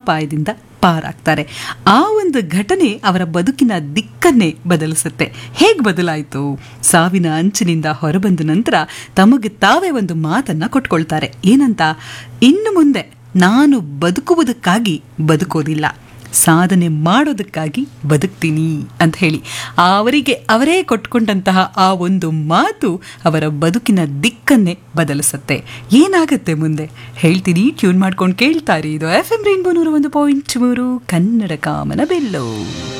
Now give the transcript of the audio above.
ಜೀವನಾಪಾಯದಿಂದ ಪಾರಾಗ್ತಾರೆ ಆ ಒಂದು ಘಟನೆ ಅವರ ಬದುಕಿನ ದಿಕ್ಕನ್ನೇ ಬದಲಿಸುತ್ತೆ ಹೇಗೆ ಬದಲಾಯಿತು ಸಾವಿನ ಅಂಚಿನಿಂದ ಹೊರಬಂದ ನಂತರ ತಮಗೆ ತಾವೇ ಒಂದು ಮಾತನ್ನ ಕೊಟ್ಕೊಳ್ತಾರೆ ಏನಂತ ಇನ್ನು ಮುಂದೆ ನಾನು ಬದುಕುವುದಕ್ಕಾಗಿ ಬದುಕೋದಿಲ್ಲ ಸಾಧನೆ ಮಾಡೋದಕ್ಕಾಗಿ ಬದುಕ್ತೀನಿ ಅಂತ ಹೇಳಿ ಅವರಿಗೆ ಅವರೇ ಕೊಟ್ಕೊಂಡಂತಹ ಆ ಒಂದು ಮಾತು ಅವರ ಬದುಕಿನ ದಿಕ್ಕನ್ನೇ ಬದಲಿಸುತ್ತೆ ಏನಾಗುತ್ತೆ ಮುಂದೆ ಹೇಳ್ತೀನಿ ಟ್ಯೂನ್ ಮಾಡ್ಕೊಂಡು ಕೇಳ್ತಾರೆ ಇದು ಎಫ್ ಎಂ ರೈನ್ಬೋ ನೂರ ಒಂದು ಪಾಯಿಂಟ್ ಮೂರು ಕನ್ನಡ ಕಾಮನ ಬೆಲ್ಲು